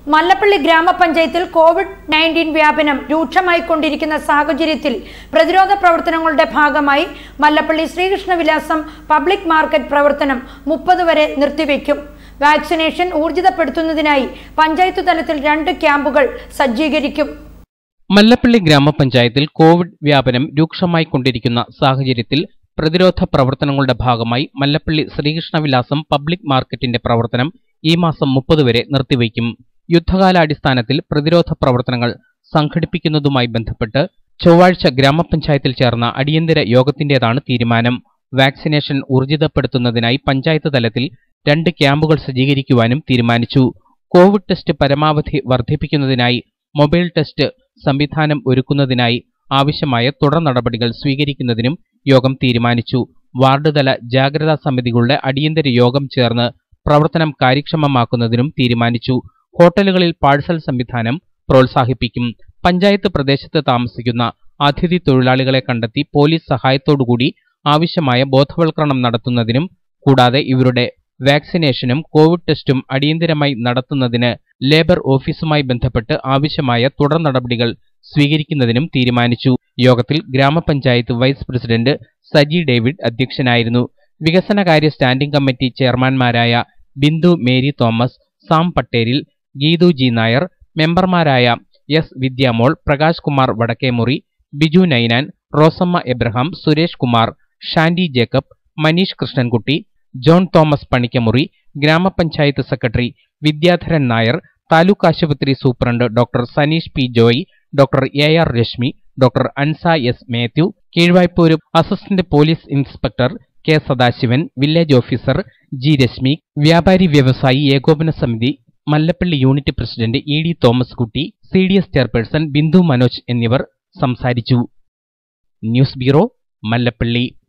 മല്ലപ്പള്ളി ഗ്രാമപഞ്ചായത്തിൽ Covid nineteen വ്യാപനം രൂക്ഷമായിക്കൊണ്ടിരിക്കുന്ന സാഹചര്യത്തിൽ പ്രതിരോധ പ്രവർത്തനങ്ങളുടെ ഭാഗമായി മല്ലപ്പള്ളി ശ്രീകൃഷ്ണവിലാസം പബ്ലിക് മാർക്കറ്റ് പ്രവർത്തനം മുപ്പത് വരെ നിർത്തിവെക്കും വാക്സിനേഷൻ ഊർജിതപ്പെടുത്തുന്നതിനായി പഞ്ചായത്ത് തലത്തിൽ രണ്ട് ക്യാമ്പുകൾ സജ്ജീകരിക്കും മല്ലപ്പള്ളി ഗ്രാമപഞ്ചായത്തിൽ കോവിഡ് വ്യാപനം രൂക്ഷമായിക്കൊണ്ടിരിക്കുന്ന സാഹചര്യത്തിൽ പ്രതിരോധ പ്രവർത്തനങ്ങളുടെ ഭാഗമായി മല്ലപ്പള്ളി ശ്രീകൃഷ്ണവിലാസം പബ്ലിക് മാർക്കറ്റിന്റെ പ്രവർത്തനം ഈ മാസം മുപ്പത് വരെ നിർത്തിവയ്ക്കും യുദ്ധകാലാടിസ്ഥാനത്തിൽ പ്രതിരോധ പ്രവർത്തനങ്ങൾ സംഘടിപ്പിക്കുന്നതുമായി ബന്ധപ്പെട്ട് ചൊവ്വാഴ്ച ഗ്രാമപഞ്ചായത്തിൽ ചേർന്ന അടിയന്തര യോഗത്തിന്റേതാണ് തീരുമാനം വാക്സിനേഷൻ ഊർജിതപ്പെടുത്തുന്നതിനായി പഞ്ചായത്ത് തലത്തിൽ രണ്ട് ക്യാമ്പുകൾ സജ്ജീകരിക്കുവാനും തീരുമാനിച്ചു കോവിഡ് ടെസ്റ്റ് പരമാവധി വർദ്ധിപ്പിക്കുന്നതിനായി മൊബൈൽ ടെസ്റ്റ് സംവിധാനം ഒരുക്കുന്നതിനായി ആവശ്യമായ തുടർ നടപടികൾ സ്വീകരിക്കുന്നതിനും യോഗം തീരുമാനിച്ചു വാർഡ് തല ജാഗ്രതാ സമിതികളുടെ അടിയന്തര യോഗം ചേർന്ന് പ്രവർത്തനം കാര്യക്ഷമമാക്കുന്നതിനും തീരുമാനിച്ചു ഹോട്ടലുകളിൽ പാഴ്സൽ സംവിധാനം പ്രോത്സാഹിപ്പിക്കും പഞ്ചായത്ത് പ്രദേശത്ത് താമസിക്കുന്ന അതിഥി തൊഴിലാളികളെ കണ്ടെത്തി പോലീസ് സഹായത്തോടുകൂടി ആവശ്യമായ ബോധവൽക്കരണം നടത്തുന്നതിനും കൂടാതെ ഇവരുടെ വാക്സിനേഷനും കോവിഡ് ടെസ്റ്റും അടിയന്തരമായി നടത്തുന്നതിന് ലേബർ ഓഫീസുമായി ബന്ധപ്പെട്ട് ആവശ്യമായ തുടർ നടപടികൾ സ്വീകരിക്കുന്നതിനും തീരുമാനിച്ചു യോഗത്തിൽ ഗ്രാമപഞ്ചായത്ത് വൈസ് പ്രസിഡന്റ് സജി ഡേവിഡ് അധ്യക്ഷനായിരുന്നു വികസനകാര്യ സ്റ്റാൻഡിംഗ് കമ്മിറ്റി ചെയർമാൻമാരായ ബിന്ദു മേരി തോമസ് സാം പട്ടേരിൽ ഗീതു ജി നായർ മെമ്പർമാരായ എസ് വിദ്യാമോൾ പ്രകാശ് കുമാർ വടക്കേമുറി ബിജു നൈനാൻ റോസമ്മ എബ്രഹാം സുരേഷ് കുമാർ ഷാൻഡി ജേക്കബ് മനീഷ് കൃഷ്ണൻകുട്ടി ജോൺ തോമസ് പണിക്കമുറി ഗ്രാമപഞ്ചായത്ത് സെക്രട്ടറി വിദ്യാധരൻ നായർ താലൂക്ക് ആശുപത്രി superintendent doctor Saneesh P Joy doctor A R Reshmi doctor Ansa S Mathew Keezhvaipur assistant police inspector K Sadasivan village officer G Reshmi വ്യാപാരി വ്യവസായി ഏകോപന സമിതി Mallappally unit president E D Thomas Kutty C D S chairperson Bindu Manoj എന്നിവർ സംസാരിച്ചു ന്യൂസ് ബ്യൂറോ മല്ലപ്പള്ളി